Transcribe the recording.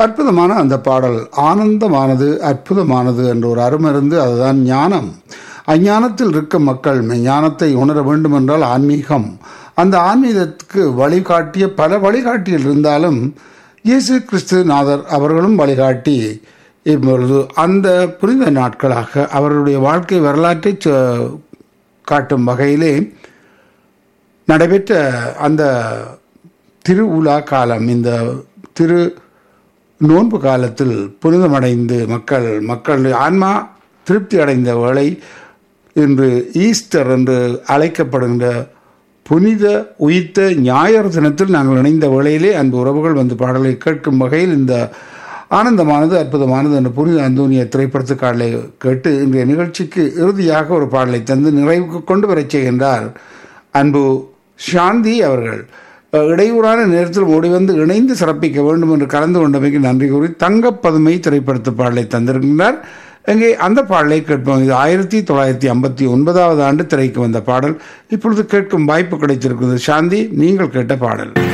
அற்புதமான அந்த பாடல் ஆனந்தமானது அற்புதமானது என்ற ஒரு அருமருந்து அதுதான் ஞானம் அஞ்ஞானத்தில் இருக்க மக்கள் ஞானத்தை உணர வேண்டும் என்றால் ஆன்மீகம் அந்த ஆன்மீகத்துக்கு வழிகாட்டிய பல வழிகாட்டியில் இருந்தாலும் இயேசு கிறிஸ்து நாதர் அவர்களும் வழிகாட்டி இப்பொழுது அந்த புனித நாட்களாக அவர்களுடைய வாழ்க்கை வரலாற்றை சொ- காட்டும் வகையிலே நடைபெற்ற அந்த திருவுலா காலம் இந்த திரு நோன்பு காலத்தில் புனிதமடைந்து மக்கள் மக்களுடைய ஆன்மா திருப்தி அடைந்த வேளை இன்று ஈஸ்டர் என்று அழைக்கப்படுகின்ற புனித உயிர்த்த ஞாயிறு தினத்தில் நாங்கள் இணைந்த வேளையிலே அன்பு உறவுகள் வந்து பாடலை கேட்கும் வகையில் இந்த ஆனந்தமானது அற்புதமானது என்ற புனித அந்தோனிய திரைப்படத்து பாடலை கேட்டு இன்றைய நிகழ்ச்சிக்கு இறுதியாக ஒரு பாடலை தந்து நிறைவுக்கு கொண்டு வரச் செய்கின்றார் அன்பு சாந்தி அவர்கள் அஹ், இடையூறான நேரத்தில் ஓடி வந்து இணைந்து சிறப்பிக்க வேண்டும் என்று கலந்து கொண்டமைக்கு நன்றி கூறி தங்கப்பதுமை திரைப்படத்து பாடலை தந்திருக்கின்றார் இங்கே அந்த பாடலை கேட்போம் இது ஆயிரத்தி தொள்ளாயிரத்தி ஐம்பத்தி ஒன்பதாவது ஆண்டு திரைக்கு வந்த பாடல் இப்பொழுது கேட்கும் வாய்ப்பு கிடைத்திருக்கிறது சாந்தி நீங்கள் கேட்ட பாடல்